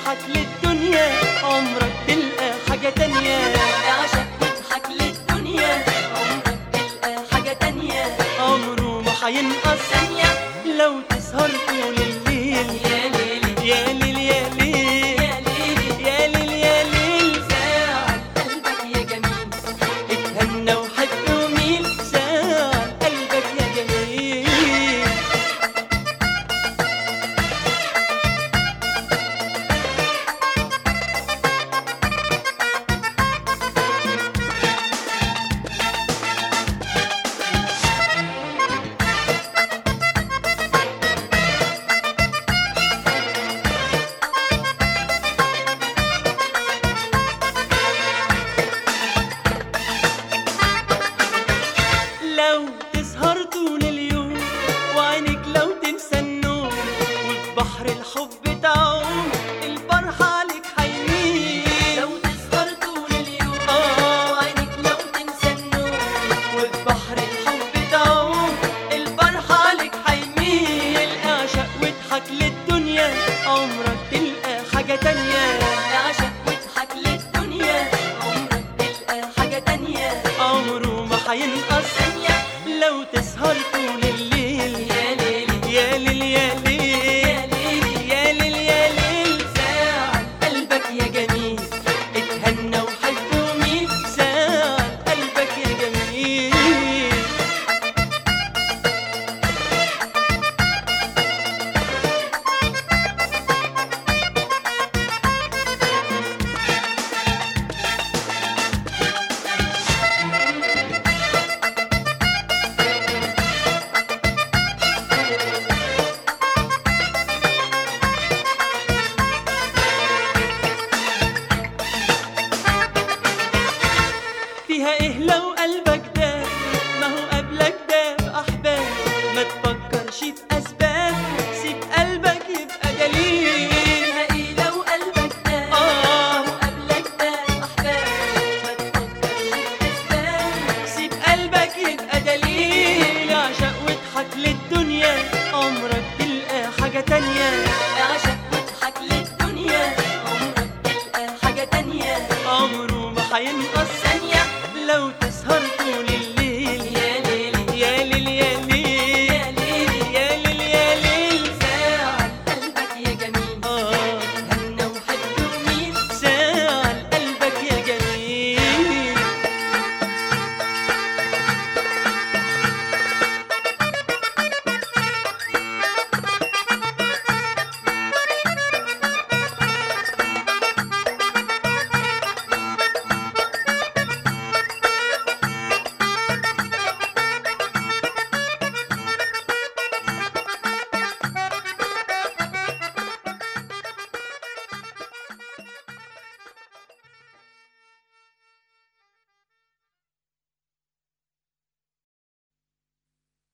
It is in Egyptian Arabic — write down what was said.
واضحك للدنيا عمرك تلقى حاجة تانية اعشق واضحك للدنيا عمرك تلقى حاجة تانية عمره ما هينقص ثانية لو تسهر طول الليل يا ليلي يا ليل يا ليل يا ليلي يا ليل يا ليل ساعد قلبك يا جميل اتهنى وحب وميل ساعة قلبك يا جميل لو تسهر طول اليوم وعينك لو تنسى النوم وفي بحر الحب تعوم الفرحة عليك حيميل لو تسهر طول اليوم آه. وعينك لو تنسى النوم وفي بحر الحب تعوم الفرحة عليك حيميل اعشق واضحك للدنيا عمرك تلقى حاجة تانية